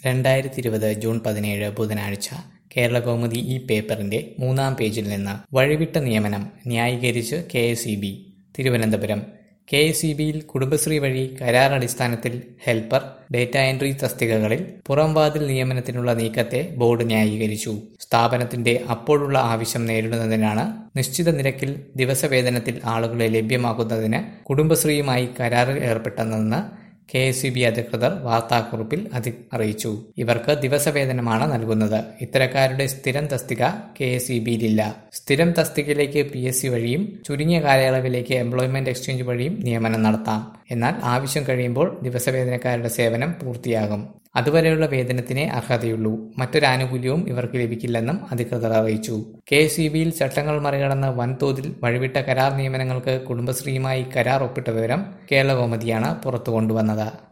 രണ്ടായിരത്തി ഇരുപത് ജൂൺ പതിനേഴ് ബുധനാഴ്ച കേരളകൗമുദി ഈ പേപ്പറിന്റെ മൂന്നാം പേജിൽ നിന്ന് വഴിവിട്ട നിയമനം ന്യായീകരിച്ച് K S E B Thiruvananthapuram K S E ബിയിൽ കുടുംബശ്രീ വഴി കരാർ അടിസ്ഥാനത്തിൽ ഹെൽപ്പർ ഡേറ്റ എൻട്രി തസ്തികകളിൽ പുറംവാതിൽ നിയമനത്തിനുള്ള നീക്കത്തെ ബോർഡ് ന്യായീകരിച്ചു സ്ഥാപനത്തിന്റെ അപ്പോഴുള്ള ആവശ്യം നേരിടുന്നതിനാണ് നിശ്ചിത നിരക്കിൽ ദിവസവേതനത്തിൽ ആളുകളെ ലഭ്യമാക്കുന്നതിന് കുടുംബശ്രീയുമായി കരാറിൽ ഏർപ്പെട്ടതെന്ന് കെ എസ് സി ബി അധികൃതർ വാർത്താക്കുറിപ്പിൽ അധി അറിയിച്ചു ഇവർക്ക് ദിവസവേതനമാണ് നൽകുന്നത് ഇത്തരക്കാരുടെ സ്ഥിരം തസ്തിക കെ എസ് ഇ ബിയിലില്ല സ്ഥിരം തസ്തികയിലേക്ക് പി എസ് സി വഴിയും ചുരുങ്ങിയ കാലയളവിലേക്ക് എംപ്ലോയ്മെന്റ് എക്സ്ചേഞ്ച് വഴിയും നിയമനം നടത്താം എന്നാൽ ആവശ്യം കഴിയുമ്പോൾ ദിവസവേതനക്കാരുടെ സേവനം പൂർത്തിയാകും അതുവരെയുള്ള വേതനത്തിനേ അർഹതയുള്ളൂ മറ്റൊരു ആനുകൂല്യവും ഇവർക്ക് ലഭിക്കില്ലെന്നും അധികൃതർ അറിയിച്ചു കെ എസ് ഇ ബിയിൽ ചട്ടങ്ങൾ മറികടന്ന് വൻതോതിൽ വഴിവിട്ട കരാർ നിയമനങ്ങൾക്ക് കുടുംബശ്രീയുമായി കരാർ ഒപ്പിട്ട വിവരം കേരളകൗമുദിയാണ് പുറത്തു കൊണ്ടുവന്നത്